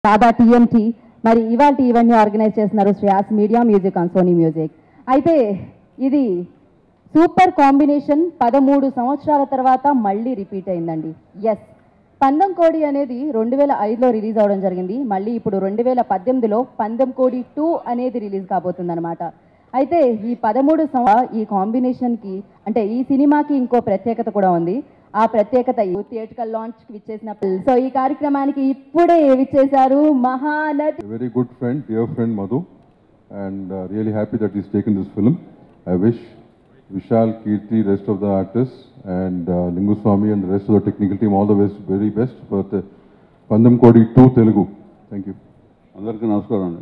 బాబా TMT మరి ఇవాళ ఈవెంట్ని ఆర్గనైజ్ చేస్తున్నారు Shreyas Media music on Sony music అయితే ఇది సూపర్ కాంబినేషన్ పదమూడు సంవత్సరాల తర్వాత మళ్ళీ రిపీట్ అయిందండి ఎస్ పందెం కోడి అనేది రెండు వేల ఐదులో రిలీజ్ అవడం జరిగింది మళ్ళీ ఇప్పుడు రెండు వేల పద్దెనిమిదిలో పందెం కోడి టూ అనేది రిలీజ్ కాబోతుందన్నమాట అయితే ఈ పదమూడు సంవ ఈ కాంబినేషన్కి అంటే ఈ సినిమాకి ఇంకో ప్రత్యేకత కూడా ఉంది ఆ ప్రత్యేకత ఈ థియేటికల్ లాంచ్ విచ్చేసిన సో ఈ కార్యక్రమానికి ఇప్పుడే విచ్చేశారు Mahanati A very good friend, dear friend Madhu, and uh, really happy that he's taken this film. I wish Vishal, Kirti, rest of the artists, and uh, Lingu Swami and the rest of the technical team all the best, very best for the Pandam Kodi 2 Telugu. Thank you. అందరికీ నమస్కారం అండి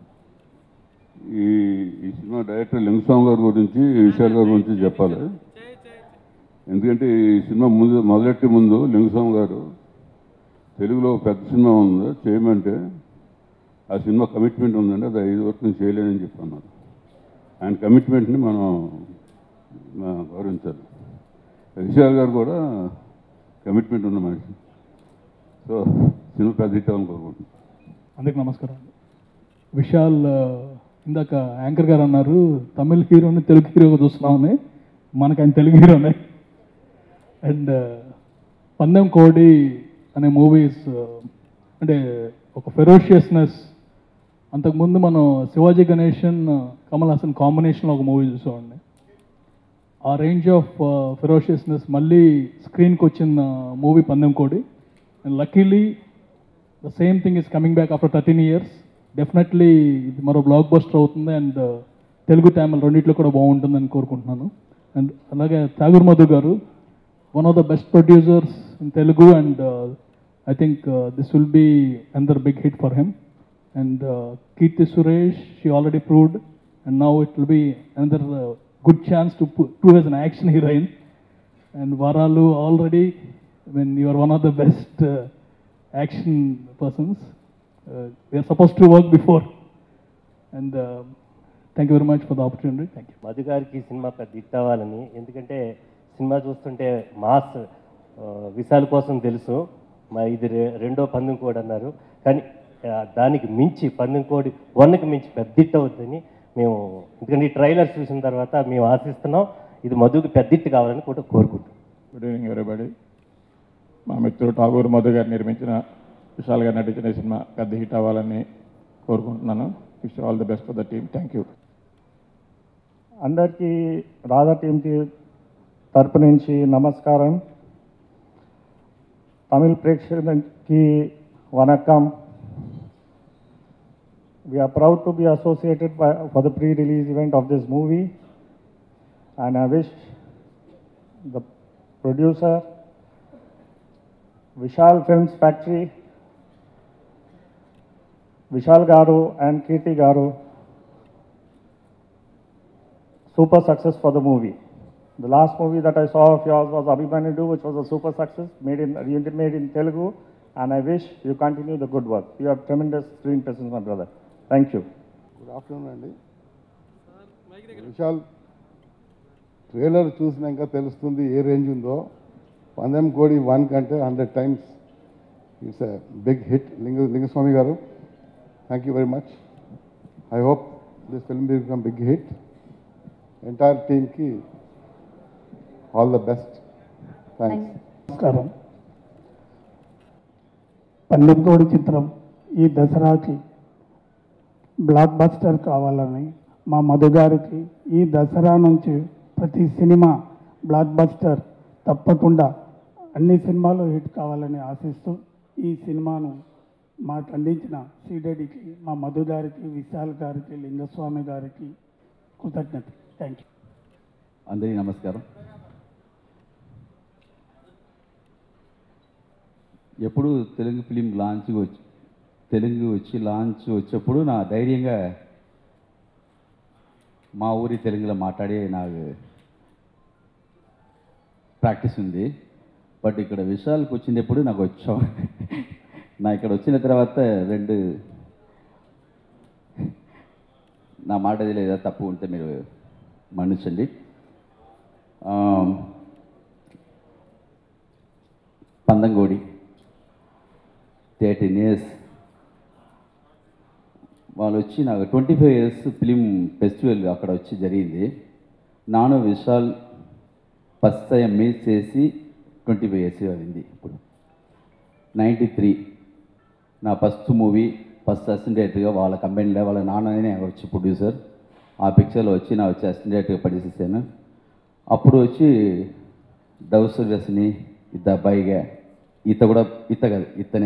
ఈ ఈ cinema director Lingaswamy గారి గురించి విశాల్ గారి గురించి చెప్పాలి ఎందుకంటే ఈ సినిమా ముందు మొదలెట్టే ముందు లింగస్వామి గారు తెలుగులో పెద్ద సినిమా ఉంది చేయమంటే ఆ సినిమా కమిట్మెంట్ ఉందండి అది ఐదు వరకు నేను చేయలేనని చెప్పన్నారు ఆయన కమిట్మెంట్ని మనం మనం గౌరవించాలి విశాల్ గారు కూడా కమిట్మెంట్ ఉన్న మనిషి సో సినిమా పెద్ద హిట్ అవ్వాలని కోరుకుంటున్నాను అందరికి నమస్కారం విశాల్ ఆ, ఇందాక యాంకర్ గారు అన్నారు తమిళ హీరోని తెలుగు హీరోగా చూస్తున్నామని మనకు ఆయన తెలుగు హీరోనే అండ్ పందెం కోడి అనే మూవీస్ అంటే ఒక ఫెరోషియస్నెస్ అంతకుముందు మనం శివాజీ గణేషన్ కమల్ హాసన్ కాంబినేషన్లో ఒక మూవీ చూసామండి ఆ రేంజ్ ఆఫ్ ఫెరోషియస్నెస్ మళ్ళీ స్క్రీన్కి వచ్చిన movie Pandem Kodi and luckily the same thing is coming back after thirteen years definitely ఇది మరో బ్లాక్ బస్టర్ అవుతుంది అండ్ తెలుగు తమిళ రెండిట్లో కూడా బాగుంటుందని కోరుకుంటున్నాను అండ్ అలాగే Tagore Madhu garu one of the best producers in Telugu and I think this will be another big hit for him and Keerthy Suresh she already proved and now it will be another good chance to prove as an action heroine and Varalu already, when you are one of the best uh, action persons, uh, we are supposed to work before. And uh, thank you very much for the opportunity. Thank you. Madhu గారికి ఈ cinema పెద్ద hit అవ్వాలని ఎందుకంటే cinema చూస్తుంటే mass ఆ, విశాల్ కోసం తెలుసు మా ఇది రె- రెండో పందెం కోడి అన్నారు కానీ ఆ, దానికి మించి పందెం కోడి వన్కి మించి పెద్ద హిట్ అవుతుందని మేము ఎందుకంటే ఈ ట్రైలర్ చూసిన తర్వాత మేము ఆశిస్తున్నాం ఇది మధుకి పెద్ద హిట్ కావాలని కూడా కోరుకుంటున్నాం గుడ్ ఈవినింగ్ ఎవరిబడి మా మిత్రుడు ఠాగూర్ మధు గారు నిర్మించిన విశాల్ గారు నటించిన ఈ సినిమా పెద్ద హిట్ అవ్వాలని కోరుకుంటున్నాను wish all the best for the team thank you అందరికీ రాధా టీంకి తరపు నుంచి నమస్కారం తమిళ ప్రేక్షకులకి వనక్కం We are proud to be associated by, for the pre-release event of this movie and I wish the producer, Vishal Films Factory, Vishal Garu and Kirti Garu super success for the movie. The last movie that I saw of yours was Abhimanyu, which was a super success, made in made in Telugu, and I wish you continue the good work. You have tremendous screen presence, my brother. Thank you. Good afternoon అండి Vishal trailer చూసినాక తెలుస్తుంది ఏ range ఉందో పందెం Kodi one కంటే hundred times it's a big hit Linga Lingusamy garu thank you very much I hope this film be become big hit entire టీమ్కి all the best thanks నమస్కారం పందెంకోడి చిత్రం ఈ దసరాకి బ్లాక్ బస్టర్ కావాలని మా మధు గారికి ఈ దసరా నుంచి ప్రతి సినిమా బ్లాక్ బస్టర్ తప్పకుండా అన్ని సినిమాలు హిట్ కావాలని ఆశిస్తూ ఈ సినిమాను మాకు అందించిన శ్రీరెడ్డికి మా మధు గారికి విశాల్ గారికి లింగస్వామి గారికి కృతజ్ఞత థ్యాంక్ యూ అందరికీ నమస్కారం ఎప్పుడు తెలుగు ఫిలిం లాంచ్ వచ్చి తెలుగు వచ్చి లాంచ్ వచ్చేప్పుడు నా ధైర్యంగా మా ఊరి తెలుగులో మాట్లాడే నాకు ప్రాక్టీస్ ఉంది బట్ ఇక్కడ విషయాలకు వచ్చినప్పుడు నాకు వచ్చాం నా ఇక్కడ వచ్చిన తర్వాత రెండు నా మాట లేదా తప్పు ఉంటే మీరు మన్నించండి ఆ, పందంగోడి థర్టీన్ ఇయర్స్ వాళ్ళు వచ్చి నాకు twenty five years film festival అక్కడ వచ్చి జరిగింది నాను విశాల్ ఫస్ట్ టైం మీట్ చేసి ట్వంటీ ఫైవ్ ఇయర్స్ అయింది ఇప్పుడు నైంటీ త్రీ నా ఫస్ట్ మూవీ ఫస్ట్ అసిస్టెంట్ డైరెక్టర్గా వాళ్ళ కంపెనీలో వాళ్ళ నాన్ననే వచ్చి ప్రొడ్యూసర్ ఆ పిక్చర్లో వచ్చి నా వచ్చి అసిస్టెంట్ డైరెక్టర్గా పనిచేసాను అప్పుడు వచ్చి డవ్ సర్వీస్ని ఇద్ద అబ్బాయిగా ఈత కూడా ఈత కాదు ఇతనే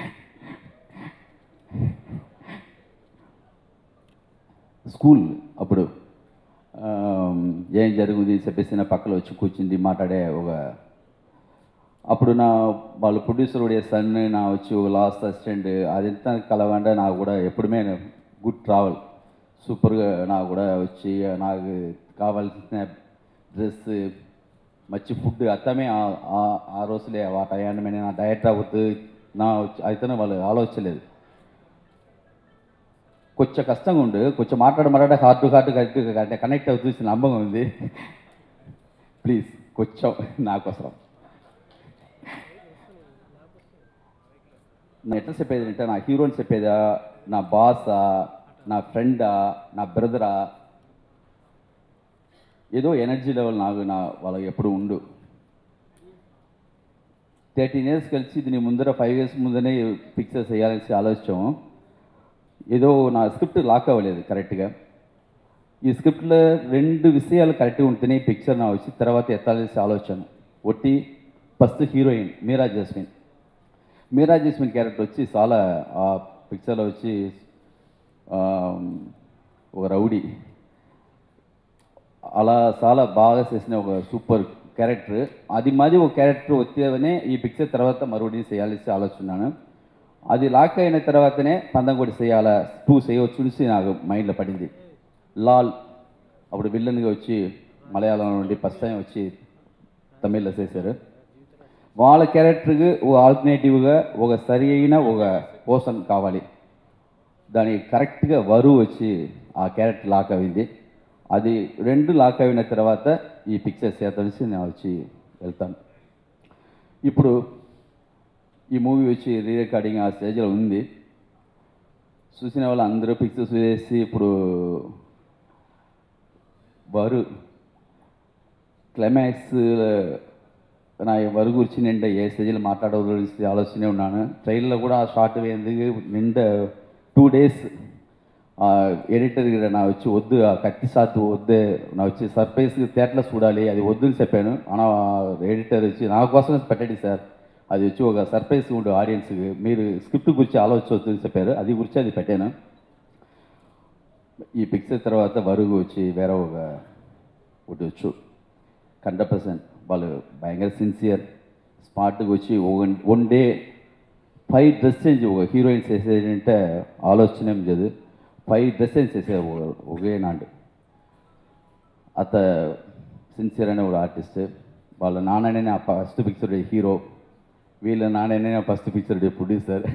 స్కూల్ అప్పుడు ఆ, ఏం జరుగుతుంది చెప్పేసి నా పక్కన వచ్చి కూర్చుంది మాట్లాడే ఒక అప్పుడు నా వాళ్ళ ప్రొడ్యూసర్ కూడా సన్ నా వచ్చి ఒక లాస్ట్ అసిస్టెంట్ అదంతా కలవంటే నాకు కూడా ఎప్పుడుమే గుడ్ ట్రావెల్ సూపర్గా నాకు కూడా వచ్చి నాకు కావాల్సిన డ్రెస్ మంచి ఫుడ్ అత్తమే ఆ- ఆ- ఆ రోజులే ఆ టయాన్ని నా డయట్ అవ్వద్దు నా అయితే వాళ్ళు ఆలోచించలేదు కొంచెం కష్టంగా ఉండు కొంచెం మాట్లాడ మాట్లాడ heart to heart correct connect అవుతుంది నమ్మకం ఉంది ప్లీజ్ కొంచెం నాకోసరం నేను ఎట్లా చెప్పేది అంటే నా హీరోని చెప్పేదా నా బాసా నా ఫ్రెండా నా బ్రదరా ఏదో ఎనర్జీ లెవెల్ నాకు నా వాళ్ళకి ఎప్పుడు ఉండు థర్టీన్ ఇయర్స్ కలిసి దీని ముందర ఫైవ్ ఇయర్స్ ముందరే పిక్చర్స్ వేయాలని ఆలోచించాము ఏదో నా స్క్రిప్ట్ లాక్ అవ్వలేదు కరెక్ట్గా ఈ స్క్రిప్ట్లో రెండు విషయాలు కరెక్ట్గా ఉంటేనే ఈ పిక్చర్ నా వచ్చి తర్వాత ఎత్తాలేసి ఆలోచన ఒట్టి first heroine Meera Jasmine Meera Jasmine character వచ్చి చాలా ఆ పిక్చర్లో వచ్చి ఆ, ఒక రౌడీ అలా చాలా బాగా చేసిన ఒక సూపర్ క్యారెక్టర్ అది మాది ఒక క్యారెక్టర్ వచ్చేవనే ఈ పిక్చర్ తర్వాత మరువడి చేయాల్సి ఆలోచున్నాను అది లాక్ అయిన తర్వాతనే పందం కూడా చేయాలా టూ చేయవచ్చు అనేసి నాకు మైండ్లో పడింది లాల్ అప్పుడు విల్లన్గా వచ్చి మలయాళం నుండి ఫస్ట్ టైం వచ్చి తమిళ్లో చేశారు వాళ్ళ క్యారెక్టర్కి ఒక ఆల్టర్నేటివ్గా ఒక సరి అయిన ఒక పోషన్ కావాలి దానికి కరెక్ట్గా వరువు వచ్చి ఆ క్యారెక్టర్ లాక్ అయింది అది రెండు లాక్ అయిన తర్వాత ఈ పిక్చర్ చేతనిసి నేను వచ్చి వెళ్తాను ఇప్పుడు ఈ మూవీ వచ్చి రీ రికార్డింగ్ ఆ స్టేజ్లో ఉంది చూసిన వాళ్ళు అందరూ పిక్చర్స్ వేసి ఇప్పుడు వారు క్లైమాక్స్ నా వరు గురించి నిండా ఏ స్టేజ్లో మాట్లాడవలసి ఆలోచనే ఉన్నాను ట్రైన్లో కూడా ఆ షార్ట్ వేందుకు నిండా టూ డేస్ ఎడిటర్ నా వచ్చి వద్దు ఆ కత్తి షాట్ వద్దు నా వచ్చి సర్ప్రైజ్ థియేటర్లో చూడాలి అది వద్దు అని చెప్పాను అనా ఎడిటర్ వచ్చి నా కోసం పెట్టండి సార్ అది వచ్చి ఒక సర్ప్రైజ్ ఉండు ఆడియన్స్కి మీరు స్క్రిప్ట్ గురించి ఆలోచించవద్దు అని చెప్పారు అది గురించి అది పెట్టాను ఈ పిక్చర్ తర్వాత వరుగు వచ్చి వేరే ఒక ఒకటి వచ్చు హండ్రెడ్ పర్సెంట్ వాళ్ళు భయంకర సిన్సియర్ స్పాట్కి వచ్చి one day five dress change ఒక హీరోయిన్ చేసేదంటే ఆలోచన ఏం లేదు ఫైవ్ డ్రెస్ చేంజ్ చేసేది ఒక- ఒకే నాడు అత సిన్సియర్ అనే ఒక ఆర్టిస్ట్ వాళ్ళ నాన్ననే నా ఫస్ట్ పిక్చర్ హీరో వీళ్ళ నాన్ననే నా ఫస్ట్ పిక్చర్ ప్రొడ్యూసర్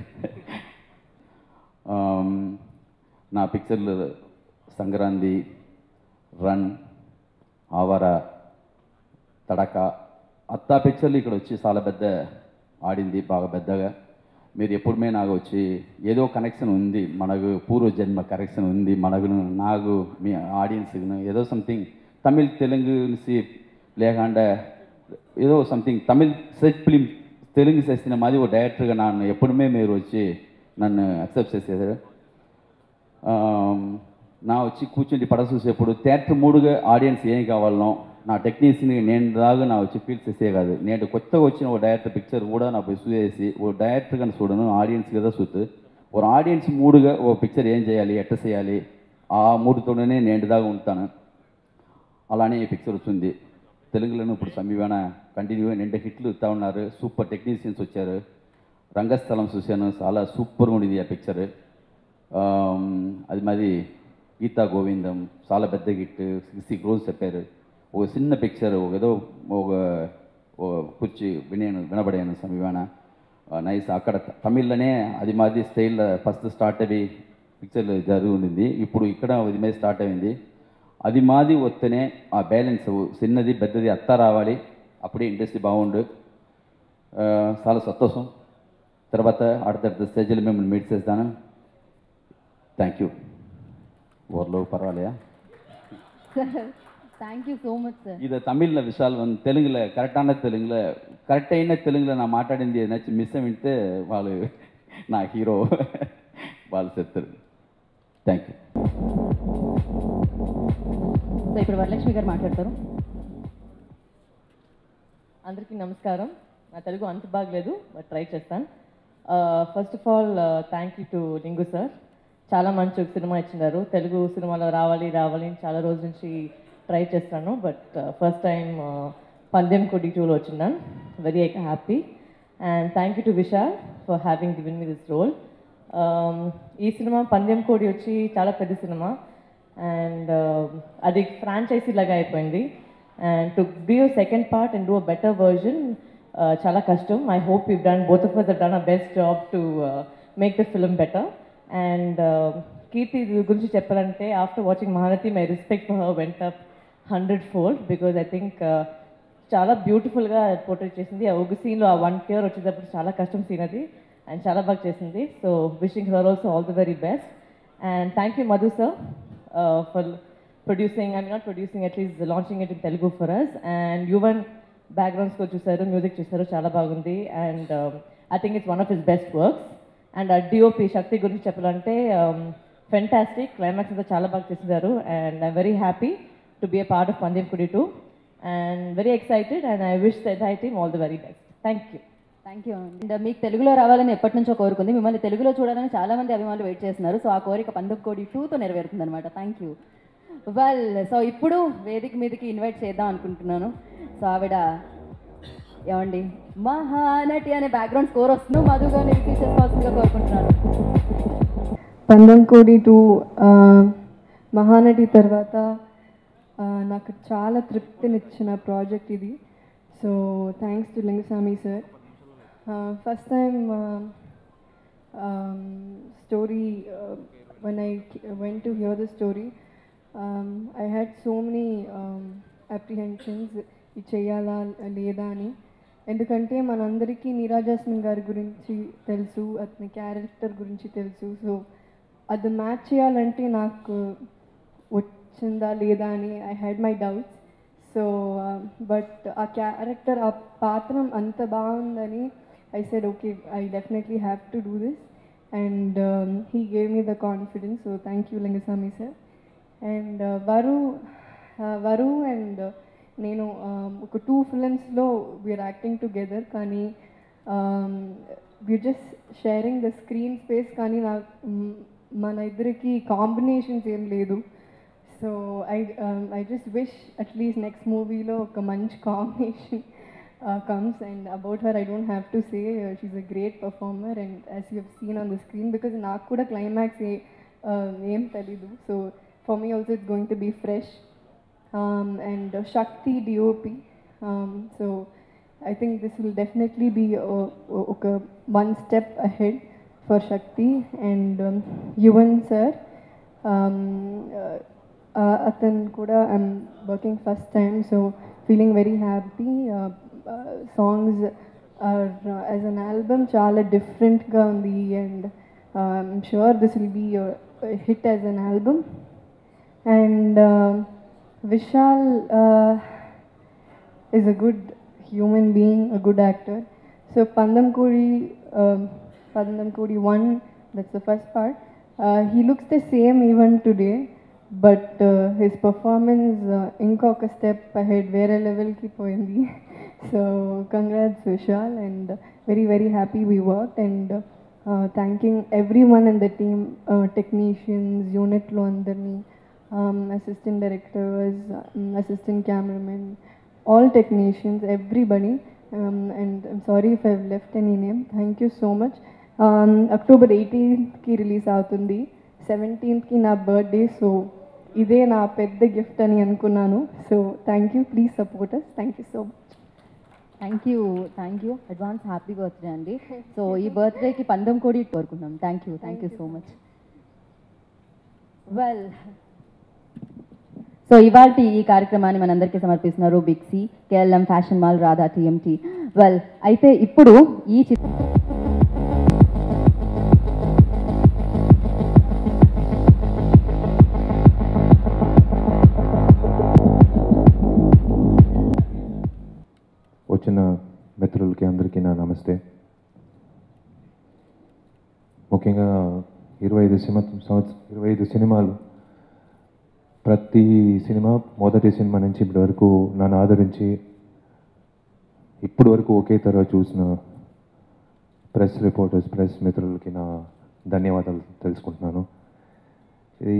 నా పిక్చర్లు సంక్రాంతి రన్ ఆవర తడక అత్తా పిక్చర్లు ఇక్కడ వచ్చి చాలా పెద్ద ఆడింది బాగా పెద్దగా మీరు ఎప్పుడుమే నాకు వచ్చి ఏదో కనెక్షన్ ఉంది మనకు పూర్వ జన్మ కనెక్షన్ ఉంది మనకు నాకు మీ ఆడియన్స్ ఏదో సంథింగ్ తమిళ్ తెలుగు నుంచి లేకుండా ఏదో something Tamil set film Telugu చేసిన మాది ఒక డైరెక్టర్గా నన్ను ఎప్పుడుమే మీరు వచ్చి నన్ను అక్సెప్ట్ చేసేది ఆమ్, నా వచ్చి కూర్చుండి పడ చూసేప్పుడు థియేటర్ మూడుగా ఆడియన్స్ ఏం కావాలనో నా టెక్నీషియన్ నేను దాగా నా వచ్చి ఫీల్ చేసే కాదు నేను కొత్తగా వచ్చిన ఒక డైరెక్టర్ పిక్చర్ కూడా నా పోయి చూసేసి ఓ డైరెక్టర్ కానీ చూడను ఆడియన్స్ కదా చూస్తూ ఒక ఆడియన్స్ మూడుగా ఓ పిక్చర్ ఏం చేయాలి ఎట్ట చేయాలి ఆ మూడుతోనే నేను దాకా ఉంటాను అలానే ఈ పిక్చర్ వచ్చింది తెలుగులోనూ ఇప్పుడు సమీపన కంటిన్యూగా నిండా హిట్లు ఇస్తా ఉన్నారు సూపర్ టెక్నీషియన్స్ వచ్చారు రంగస్థలం చూశాను చాలా సూపర్గా ఉండింది ఆ పిక్చర్ అది మాది గీతా గోవిందం చాలా పెద్ద హిట్ సిక్స్టీ క్రోజ్ చెప్పారు ఒక చిన్న పిక్చర్ ఒక ఏదో ఒక ఒక కుర్చీ వినేను వినబడాను సమీపన నైస్ అక్కడ తమిళ్లోనే అది మాది స్టైల్ ఫస్ట్ స్టార్ట్ అవి పిక్చర్లు జరుగుతుంది ఇప్పుడు ఇక్కడ ఇది మీద స్టార్ట్ అయింది అది మాది వస్తేనే ఆ బ్యాలెన్స్ చిన్నది పెద్దది అత్త రావాలి అప్పుడే ఇండస్ట్రీ బాగుండు ఆ, చాలా సంతోషం తర్వాత அடுத்தடுத்த స్టేజ్లో మిమ్మల్ని మీట్ చేస్తాను థ్యాంక్ యూ ஓரளவு பரவாயில்லையா thank you so much sir இது தமிழில் விஷால் வந்து தெலுங்குல కరెక్టాன తెలుగులో కరెక్ట్ అయిన తెలుగులో నా మాట్లాడింది ఏదైనా మిస్ వింటే వాళ్ళు నా హీరో వాళ్ళు చెప్తారు థ్యాంక్ యూ సో ఇప్పుడు వరలక్ష్మి గారు మాట్లాడతారు అందరికీ నమస్కారం నా తెలుగు అంత బాగలేదు బట్ ట్రై చేస్తాను first of all thank you to Lingu sir చాలా మంచి ఒక సినిమా ఇచ్చినారు తెలుగు సినిమాలో రావాలి రావాలి అని చాలా రోజుల నుంచి ట్రై చేస్తాను but first time Pandem Kodi టూలో వచ్చిన్నాను very happy and thank you to Vishal for having given me this role ఈ సినిమా పందెం కోడి వచ్చి చాలా పెద్ద సినిమా అండ్ అది ఫ్రాంచైజీ లాగా అయిపోయింది and to be second part and do a better version చాలా కష్టం I hope you done both of us done a best job to make the film better and Keerthy గురించి చెప్పాలంటే after watching Mahanati my respect for her went hundred fold because I think చాలా బ్యూటిఫుల్గా portrait చేసింది ఆ ఒక సీన్లో ఆ వన్ కేర్ వచ్చేటప్పుడు చాలా కష్టం సీన్ అది అండ్ చాలా బాగా చేసింది so wishing her also all the very best and thank you Madhu sir for producing I not producing at least launching it in Telugu for us and Yuvan background score చూసారు మ్యూజిక్ చూసారు చాలా బాగుంది and I think it's one of his best works and ah DOP Shakti గురించి చెప్పాలంటే fantastic climax అంతా చాలా బాగా చేసేసారు and I'm very happy to be a part of Pandem కుడి two and very excited and I wish the entire team all the very best thank you thank you and మీకు తెలుగులో రావాలని ఎప్పటి నుంచో కోరుకుంది మిమ్మల్ని తెలుగులో చూడాలని చాలా మంది అభిమానులు వెయిట్ చేస్తున్నారు సో ఆ కోరిక పందుకు కోడి టూతో నెరవేరుతుంది అనమాట థ్యాంక్ యూ వెల్ సో ఇప్పుడు వేదిక మీదకి ఇన్వైట్ చేద్దాం అనుకుంటున్నాను సో ఆవిడ ఏమండి మహానటి అనే బ్యాక్గ్రౌండ్ స్కోర్ వస్తుంది మధుగా రిసీవ్ చేసుకోవాల్సిందిగా కోరుకుంటున్నాను పందెం కోడి టూ మహానటి తర్వాత ఆ, నాకు చాలా తృప్తినిచ్చిన ప్రాజెక్ట్ ఇది so thanks to Lingusamy sir first time story when I went to hear the story I had so many apprehensions ఇది చేయాలా లేదా అని ఎందుకంటే మనందరికీ నీరాజాస్మిన్ గారి గురించి తెలుసు అతని క్యారెక్టర్ గురించి తెలుసు సో అది మ్యాచ్ చేయాలంటే నాకు వచ్చిందా లేదా అని I had my doubts so but ఆ క్యారెక్టర్ ఆ పాత్రం అంత బాగుందని I said okay I definitely have to do this and he gave me the confidence so thank you Lingusamy sir and Varu Varu and నేను um, ఒక టూ ఫిలిమ్స్లో వీఆర్ యాక్టింగ్ టుగెదర్ కానీ we just sharing the screen space కానీ నా మ్, మన ఇద్దరికి combinations ఏం లేదు so I I just wish at least next మూవీలో ఒక మంచి combination comes and about her I don't have to say she's a great performer and as you have seen on the screen because నాకు కూడా climax ఏ uh, ఏం తెలీదు so for me also it's going to be fresh um, and uh, Shakti DOP. Um, so I think this will definitely be uh, okay, one step ahead for Shakti and um, Yuvan sir. Um, uh, uh, Atan Kuda, I'm working first time, so feeling very happy. Uh, uh, songs are uh, as an album chala different ga undi and uh, I'm sure this will be a, a hit as an album. And uh, Vishal uh, is a good human being, a good actor. So Pandam Kodi, um, Pandam Kodi 1, that's the first part. Uh, he looks the same even today, but uh, his performance uh, inkoka step ahead, వేరే లెవెల్కి పోయింది so congrats Vishal and very very happy we work and thanking everyone in the team technicians యూనిట్లో అందరినీ um, assistant directors, um, assistant cameramen, all technicians, everybody. Um, and I'm sorry if I've left any name. Thank you so much. Um, October 18th కి release అవుతుంది సెవెంటీన్త్కి నా birthday so ఇదే నా పెద్ద gift అని అనుకున్నాను so thank you please support us thank you so much thank you thank you advance happy birthday అండి so ఈ బర్త్డేకి పందెం కోడి కోరుకున్నాం thank you thank you so much well so ఇవాళ ఈ కార్యక్రమాన్ని మనందరికీ సమర్పిస్తున్నారు బిక్సీ KLM fashion mall Radha TMT well అయితే ఇప్పుడు ఈ చిత్రం ముఖ్యంగా ఇరవై ఐదు సినిమా సంవత్సరం ఇరవై ఐదు సినిమాలు ప్రతి సినిమా మొదటి సినిమా నుంచి ఇప్పటి వరకు నన్ను ఆదరించి ఇప్పటి వరకు ఒకే తరహా చూసిన ప్రెస్ రిపోర్టర్స్ ప్రెస్ మిత్రులకి నా ధన్యవాదాలు తెలుసుకుంటున్నాను ఇది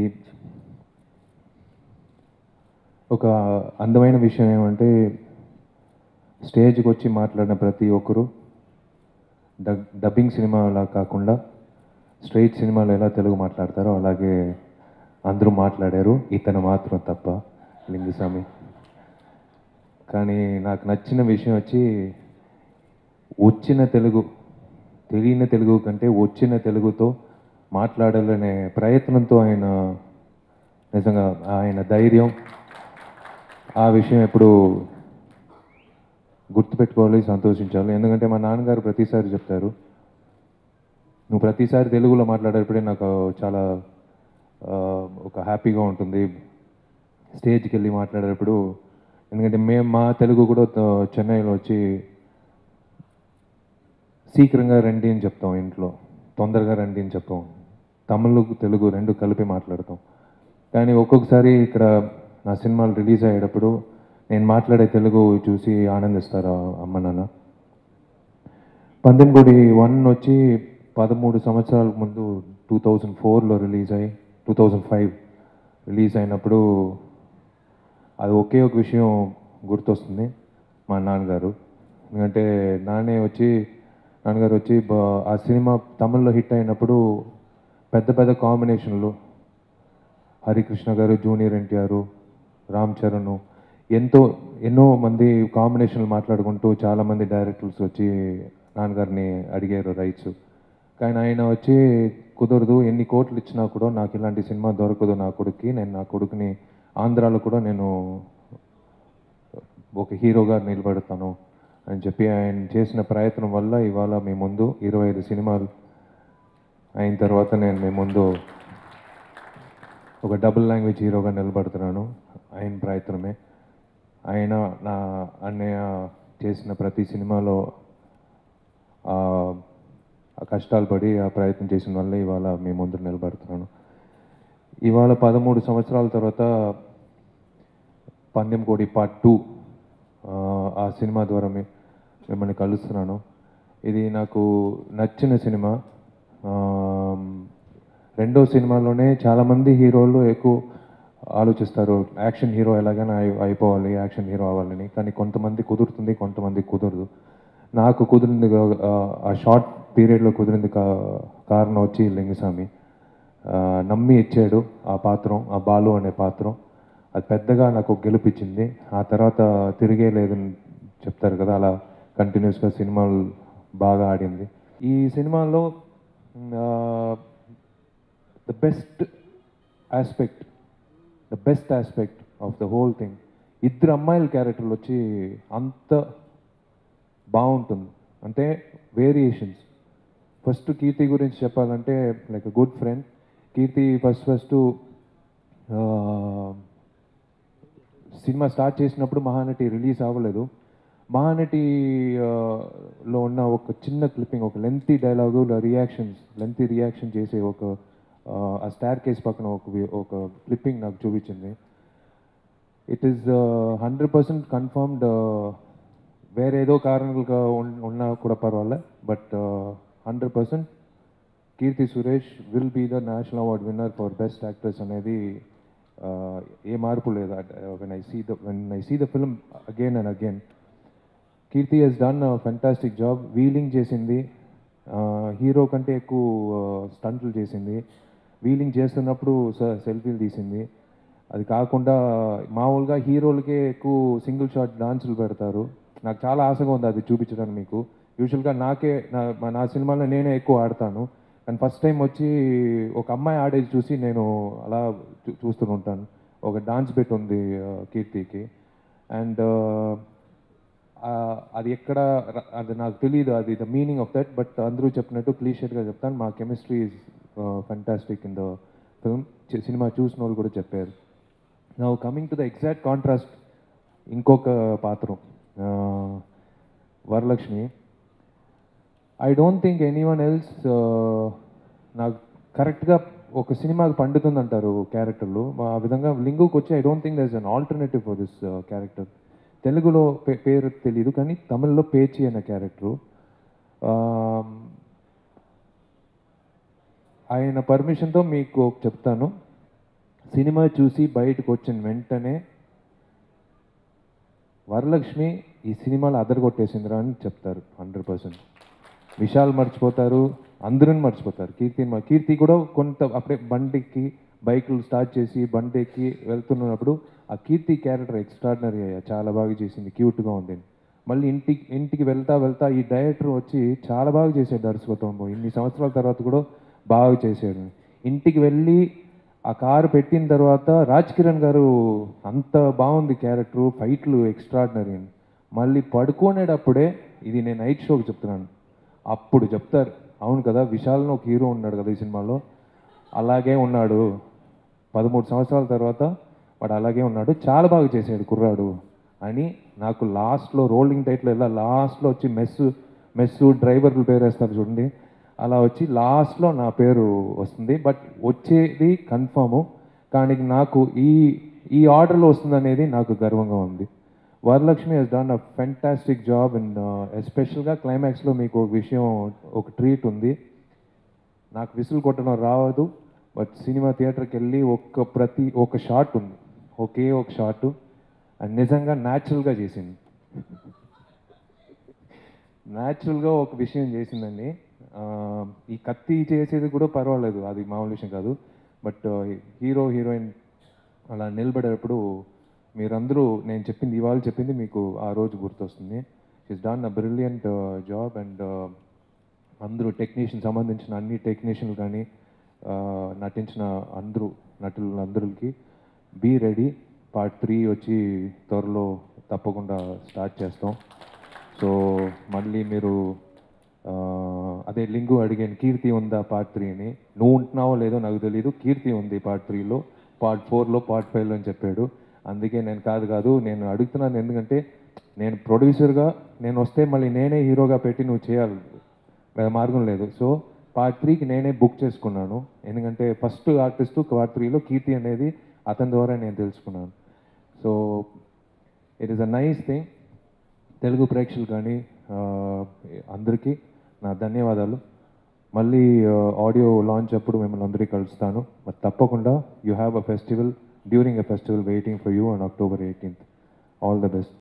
ఒక అందమైన విషయం ఏమంటే స్టేజ్కి వచ్చి మాట్లాడిన ప్రతి ఒక్కరు డబ్ డబ్బింగ్ సినిమాలా కాకుండా స్ట్రైట్ సినిమాలో ఎలా తెలుగు మాట్లాడతారో అలాగే అందరూ మాట్లాడారు ఇతను మాత్రం తప్ప లింగుస్వామి కానీ నాకు నచ్చిన విషయం వచ్చి వచ్చిన తెలుగు తెలియని తెలుగు కంటే వచ్చిన తెలుగుతో మాట్లాడాలనే ప్రయత్నంతో ఆయన నిజంగా ఆయన ధైర్యం ఆ విషయం ఎప్పుడు గుర్తుపెట్టుకోవాలి సంతోషించాలి ఎందుకంటే మా నాన్నగారు ప్రతిసారి చెప్తారు నువ్వు ప్రతిసారి తెలుగులో మాట్లాడేటప్పుడే నాకు చాలా ఆ, ఒక హ్యాపీగా ఉంటుంది స్టేజ్కి వెళ్ళి మాట్లాడేటప్పుడు ఎందుకంటే మేము మా తెలుగు కూడా త- చెన్నైలో వచ్చి శీఘ్రంగా రండి అని చెప్తాం ఇంట్లో తొందరగా రండి అని చెప్తాం తమిళ్ తెలుగు రెండు కలిపి మాట్లాడతాం కానీ ఒక్కొక్కసారి ఇక్కడ నా సినిమాలు రిలీజ్ అయ్యేటప్పుడు నేను మాట్లాడే తెలుగు చూసి ఆనందిస్తారు అమ్మ నాన్న పందెంగుడి వన్ వచ్చి పదమూడు సంవత్సరాల ముందు టూ థౌజండ్ ఫోర్లో రిలీజ్ అయ్యి టూ థౌజండ్ ఫైవ్ రిలీజ్ అయినప్పుడు అది ఒకే ఒక విషయం గుర్తొస్తుంది మా నాన్నగారు ఎందుకంటే నాన్నే వచ్చి నాన్నగారు వచ్చి బ- ఆ సినిమా తమిళ్లో హిట్ అయినప్పుడు పెద్ద పెద్ద కాంబినేషన్లు హరికృష్ణ గారు జూనియర్ ఎన్టీఆర్ రామ్ చరణ్ ఎంతో ఎన్నో మంది కాంబినేషన్లు మాట్లాడుకుంటూ చాలామంది డైరెక్టర్స్ వచ్చి నాన్నగారిని అడిగారు రైట్స్ కానీ ఆయన వచ్చి కుదరదు ఎన్ని కోట్లు ఇచ్చినా కూడా నాకు ఇలాంటి సినిమా దొరకదు నా కొడుక్కి నేను నా కొడుకుని ఆంధ్రాలో కూడా నేను ఒక హీరోగా నిలబడతాను అని చెప్పి ఆయన చేసిన ప్రయత్నం వల్ల ఇవాళ మీ ముందు ఇరవై ఐదు సినిమాలు అయిన తర్వాత నేను మీ ముందు ఒక డబుల్ లాంగ్వేజ్ హీరోగా నిలబడుతున్నాను ఆయన ప్రయత్నమే ఆయన నా అన్నయ్య చేసిన ప్రతి సినిమాలో ఆ ఆ కష్టాలు పడి ఆ ప్రయత్నం చేసిన వల్ల ఇవాళ మీ ముందు నిలబడుతున్నాను ఇవాళ పదమూడు సంవత్సరాల తర్వాత పందెం కోడి పార్ట్ టూ ఆ సినిమా ద్వారా మీ మిమ్మల్ని కలుస్తున్నాను ఇది నాకు నచ్చిన సినిమా ఆ, రెండో సినిమాలోనే చాలామంది హీరోలు ఎక్కువ ఆలోచిస్తారు యాక్షన్ హీరో ఎలాగైనా అయి అయిపోవాలి యాక్షన్ హీరో అవ్వాలని కానీ కొంతమంది కుదురుతుంది కొంతమంది కుదరదు నాకు కుదిరింది కా- ఆ, ఆ షార్ట్ పీరియడ్లో కుదిరింది కా కారణం వచ్చి లింగస్వామి ఆ, నమ్మి ఇచ్చాడు ఆ పాత్రం ఆ బాలు అనే పాత్రం అది పెద్దగా నాకు గెలిపించింది ఆ తర్వాత తిరిగే లేదని చెప్తారు కదా అలా కంటిన్యూస్గా సినిమాలు బాగా ఆడింది ఈ సినిమాలో the best aspect the best aspect of the whole thing ఇద్దరు అమ్మాయిల క్యారెక్టర్లు వచ్చి అంత బాగుంటుంది అంటే వేరియేషన్స్ ఫస్ట్ కీర్తి గురించి చెప్పాలంటే like good friend Keerthy first first సినిమా స్టార్ట్ చేసినప్పుడు మహానటి రిలీజ్ అవ్వలేదు మహానటి ఆ, లో ఉన్న ఒక చిన్న క్లిప్పింగ్ ఒక lengthy dialogue reactions lengthy reaction చేసే ఒక ఆ, ఆ స్టార్ కేస్ పక్కన ఒక వి- ఒక క్లిప్పింగ్ నాకు చూపించింది it is hundred percent confirmed వేరేదో కారణాలుగా ఉన్- ఉన్నా కూడా పర్వాలే but hundred percent Keerthy Suresh will be the national award winner for best actress అనేది uh, ఏ మార్పు లేదు when I see the when I see the film again and again Keerthy has done fantastic job wheeling చేసింది హీరో కంటే ఎక్కువ స్టంట్లు చేసింది wheeling చేస్తున్నప్పుడు సెల్ఫీలు తీసింది అది కాకుండా మామూలుగా హీరోలకే ఎక్కువ సింగిల్ షాట్ డాన్సులు పెడతారు నాకు చాలా ఆశగా ఉంది అది చూపించడానికి మీకు యూజువల్గా నాకే నా మా- నా సినిమాలో నేనే ఎక్కువ ఆడతాను కానీ ఫస్ట్ టైం వచ్చి ఒక అమ్మాయి ఆడేది చూసి నేను అలా చూ- చూస్తూ ఉంటాను ఒక డాన్స్ బెట్ ఉంది ఆ, కీర్తికి అండ్ అది ఎక్కడ ర- అది నాకు తెలియదు అది the meaning of that but అందరూ చెప్పినట్టు క్లీషెట్గా చెప్తాను మా chemistry is fantastic in the film సినిమా చూసిన వాళ్ళు కూడా చెప్పారు నా coming to the exact contrast ఇంకొక పాత్రం ఆ, Varalakshmi I don't think anyone else నాకు కరెక్ట్గా ఒక సినిమాకి పండుతుంది అంటారు క్యారెక్టర్లు ఆ విధంగా లింగుకి వచ్చి I don't think there is an alternative for this character తెలుగులో పే పేరు తెలియదు కానీ తమిళ్లో పేచి అనే క్యారెక్టరు ఆయన పర్మిషన్తో మీకు ఒకటి చెప్తాను సినిమా చూసి బయటకు వచ్చిన వెంటనే వరలక్ష్మి ఈ సినిమాలో అదరగొట్టేసిందిరా అని చెప్తారు హండ్రెడ్ పర్సెంట్ విశాల్ మర్చిపోతారు అందరూ మర్చిపోతారు కీర్తి మ- కీర్తి కూడా కొంత అప్పుడే బండికి బైకులు స్టార్ట్ చేసి బండి ఎక్కి వెళ్తున్నప్పుడు ఆ కీర్తి క్యారెక్టర్ ఎక్స్ట్రాడినరీ అయ్యా చాలా బాగా చేసింది క్యూట్గా ఉంది మళ్ళీ ఇంటికి ఇంటికి వెళ్తా వెళ్తా ఈ డైరెక్టర్ వచ్చి చాలా బాగా చేశాడు దర్శకత్వం ఇన్ని సంవత్సరాల తర్వాత కూడా బాగా చేశాడు ఇంటికి వెళ్ళి ఆ కారు పెట్టిన తర్వాత రాజ్ కిరణ్ గారు అంత బాగుంది క్యారెక్టర్ ఫైట్లు ఎక్స్ట్రాడినరీ అని మళ్ళీ పడుకునేటప్పుడే ఇది నేను నైట్ షోకి చెప్తున్నాను అప్పుడు చెప్తారు అవును కదా విశాల్ని ఒక హీరో ఉన్నాడు కదా ఈ సినిమాలో అలాగే ఉన్నాడు పదమూడు సంవత్సరాల తర్వాత వాడు అలాగే ఉన్నాడు చాలా బాగా చేశాడు కుర్రాడు అని నాకు లాస్ట్లో రోలింగ్ టైట్లో ఇలా లాస్ట్లో వచ్చి మెస్సు మెస్సు డ్రైవర్లు పేరు వేస్తారు చూడండి అలా వచ్చి లాస్ట్లో నా పేరు వస్తుంది బట్ వచ్చేది కన్ఫాము కానీ నాకు ఈ ఈ ఆర్డర్లో వస్తుంది అనేది నాకు గర్వంగా ఉంది Varalakshmi has done a fantastic job and ఎస్పెషల్గా క్లైమాక్స్లో మీకు ఒక విషయం ఒక ట్రీట్ ఉంది నాకు విసులు కొట్టడం రావదు బట్ సినిమా థియేటర్కి వెళ్ళి ఒక్క ప్రతి ఒక షాట్ ఉంది ఒకే ఒక షాట్ అండ్ నిజంగా న్యాచురల్గా చేసింది న్యాచురల్గా ఒక విషయం చేసిందండి ఆ, ఈ కత్తి చేసేది కూడా పర్వాలేదు అది మామూలు విషయం కాదు బట్ హీరో హీరోయిన్ అలా నిలబడేటప్పుడు మీరందరూ నేను చెప్పింది ఇవాళ చెప్పింది మీకు ఆ రోజు గుర్తొస్తుంది is done a brilliant job and అందరూ టెక్నీషియన్ సంబంధించిన అన్ని టెక్నీషియన్లు కానీ ఆ, నటించిన అందరూ నటులు అందరికి బీ రెడీ పార్ట్ త్రీ వచ్చి త్వరలో తప్పకుండా స్టార్ట్ చేస్తాం సో మళ్ళీ మీరు ఆ, అదే లింగు అడిగాను కీర్తి ఉందా పార్ట్ త్రీ అని నువ్వు ఉంటున్నావో లేదో నాకు తెలియదు కీర్తి ఉంది పార్ట్ త్రీలో పార్ట్ ఫోర్లో పార్ట్ ఫైవ్లో అని చెప్పాడు అందుకే నేను కాదు కాదు నేను అడుగుతున్నాను ఎందుకంటే నేను ప్రొడ్యూసర్గా నేను వస్తే మళ్ళీ నేనే హీరోగా పెట్టి నువ్వు చేయాలి వేరే మార్గం లేదు సో పార్ట్ త్రీకి నేనే బుక్ చేసుకున్నాను ఎందుకంటే ఫస్ట్ ఆర్టిస్ట్ పార్ట్ త్రీలో కీర్తి అనేది అతని ద్వారా నేను తెలుసుకున్నాను so it is a nice thing Telugu ప్రేక్షకులు కానీ ఆ, అందరికీ నా ధన్యవాదాలు మళ్ళీ ఆడియో లాంచ్ అప్పుడు మిమ్మల్ని అందరికీ కలుస్తాను బట్ తప్పకుండా you have a festival during a festival waiting for you on October eighteenth all the best